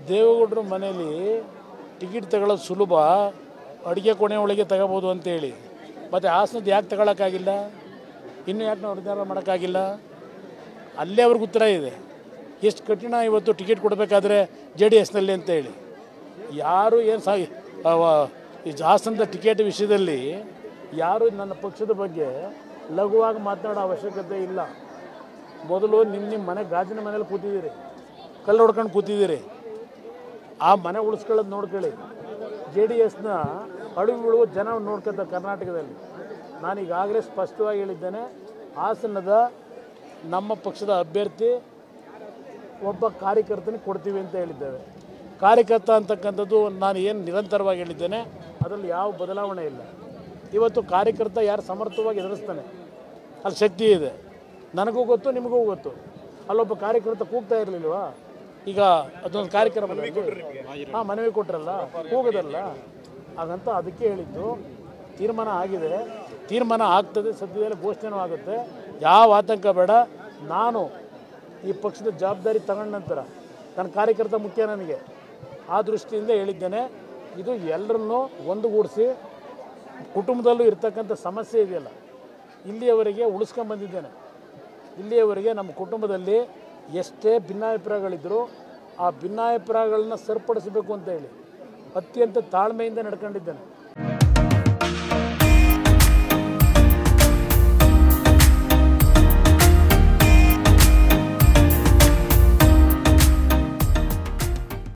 ದೇವೇಗೌಡರ ಮನೇಲಿ ಟಿಕೆಟ್ ತಗೊಳ್ಳೋದು ಸುಲಭ ಅಡುಗೆ ಕೊನೆ ಒಳಗೆ ತಗೋಬೋದು ಅಂತೇಳಿ ಮತ್ತು ಹಾಸನದ್ದು ಯಾಕೆ ತಗೊಳಕ್ಕಾಗಿಲ್ಲ ಇನ್ನೂ ಯಾಕೆ ನಾವು ನಿರ್ಧಾರ ಮಾಡೋಕ್ಕಾಗಿಲ್ಲ ಅಲ್ಲೇ ಅವ್ರಿಗೆ ಉತ್ತರ ಇದೆ ಎಷ್ಟು ಕಠಿಣ ಇವತ್ತು ಟಿಕೆಟ್ ಕೊಡಬೇಕಾದ್ರೆ ಜೆ ಡಿ ಎಸ್ನಲ್ಲಿ ಅಂತೇಳಿ ಯಾರು ಏನು ಸಾ ಅವ- ಈ ಹಾಸನದ ಟಿಕೆಟ್ ವಿಷಯದಲ್ಲಿ ಯಾರು ನನ್ನ ಪಕ್ಷದ ಬಗ್ಗೆ ಲಘುವಾಗಿ ಮಾತನಾಡೋ ಅವಶ್ಯಕತೆ ಇಲ್ಲ ಮೊದಲು ನಿಮ್ಮ ನಿಮ್ಮ ಮನೆ ಗಾಜಿನ ಮನೇಲಿ ಕೂತಿದ್ದೀರಿ ಕಲ್ಲು ಹೊಡ್ಕೊಂಡು ಕೂತಿದ್ದೀರಿ ಆ ಮನೆ ಉಳಿಸ್ಕೊಳ್ಳೋದು ನೋಡ್ಕೊಳ್ಳಿ ಜೆ ಡಿ ಎಸ್ನ ಅಡುಗೆ ಬೀಳುವ ಜನ ನೋಡ್ಕೊತ ಕರ್ನಾಟಕದಲ್ಲಿ ನಾನು ಈಗಾಗಲೇ ಸ್ಪಷ್ಟವಾಗಿ ಹೇಳಿದ್ದೇನೆ ಹಾಸನದ ನಮ್ಮ ಪಕ್ಷದ ಅಭ್ಯರ್ಥಿ ಒಬ್ಬ ಕಾರ್ಯಕರ್ತನಿಗೆ ಕೊಡ್ತೀವಿ ಅಂತ ಹೇಳಿದ್ದೇವೆ ಕಾರ್ಯಕರ್ತ ಅಂತಕ್ಕಂಥದ್ದು ನಾನು ಏನು ನಿರಂತರವಾಗಿ ಹೇಳಿದ್ದೇನೆ ಅದರಲ್ಲಿ ಯಾವ ಬದಲಾವಣೆ ಇಲ್ಲ ಇವತ್ತು ಕಾರ್ಯಕರ್ತ ಯಾರು ಸಮರ್ಥವಾಗಿ ಎದುರಿಸ್ತಾನೆ ಅಲ್ಲಿ ಶಕ್ತಿ ಇದೆ ನನಗೂ ಗೊತ್ತು ನಿಮಗೂ ಗೊತ್ತು ಅಲ್ಲೊಬ್ಬ ಕಾರ್ಯಕರ್ತ ಕೂಗ್ತಾ ಇರಲಿಲ್ವಾ ಈಗ ಅದೊಂದು ಕಾರ್ಯಕ್ರಮ ಹಾಂ ಮನವಿ ಕೊಟ್ರಲ್ಲ ಕೂಗದಲ್ಲ ಹಾಗಂತ ಅದಕ್ಕೆ ಹೇಳಿದ್ದು ತೀರ್ಮಾನ ಆಗಿದೆ ತೀರ್ಮಾನ ಆಗ್ತದೆ ಸದ್ಯದಲ್ಲೇ ಘೋಷಣೆನೂ ಆಗುತ್ತೆ ಯಾವ ಆತಂಕ ಬೇಡ ನಾನು ಈ ಪಕ್ಷದ ಜವಾಬ್ದಾರಿ ತಗೊಂಡ ನಂತರ ನನ್ನ ಕಾರ್ಯಕರ್ತ ಮುಖ್ಯ ನನಗೆ ಆ ದೃಷ್ಟಿಯಿಂದ ಹೇಳಿದ್ದೇನೆ ಇದು ಎಲ್ಲರನ್ನೂ ಒಂದುಗೂಡಿಸಿ ಕುಟುಂಬದಲ್ಲೂ ಇರ್ತಕ್ಕಂಥ ಸಮಸ್ಯೆ ಇದೆಯಲ್ಲ ಇಲ್ಲಿಯವರೆಗೆ ಉಳಿಸ್ಕೊಂಬಂದಿದ್ದೇನೆ ಇಲ್ಲಿಯವರೆಗೆ ನಮ್ಮ ಕುಟುಂಬದಲ್ಲಿ ಎಷ್ಟೇ ಭಿನ್ನಾಭಿಪ್ರಾಯಗಳಿದ್ದರೂ ಆ ಭಿನ್ನಾಭಿಪ್ರಾಯಗಳನ್ನ ಸರಿಪಡಿಸಬೇಕು ಅಂತ ಹೇಳಿ ಅತ್ಯಂತ ತಾಳ್ಮೆಯಿಂದ ನಡ್ಕೊಂಡಿದ್ದೇನೆ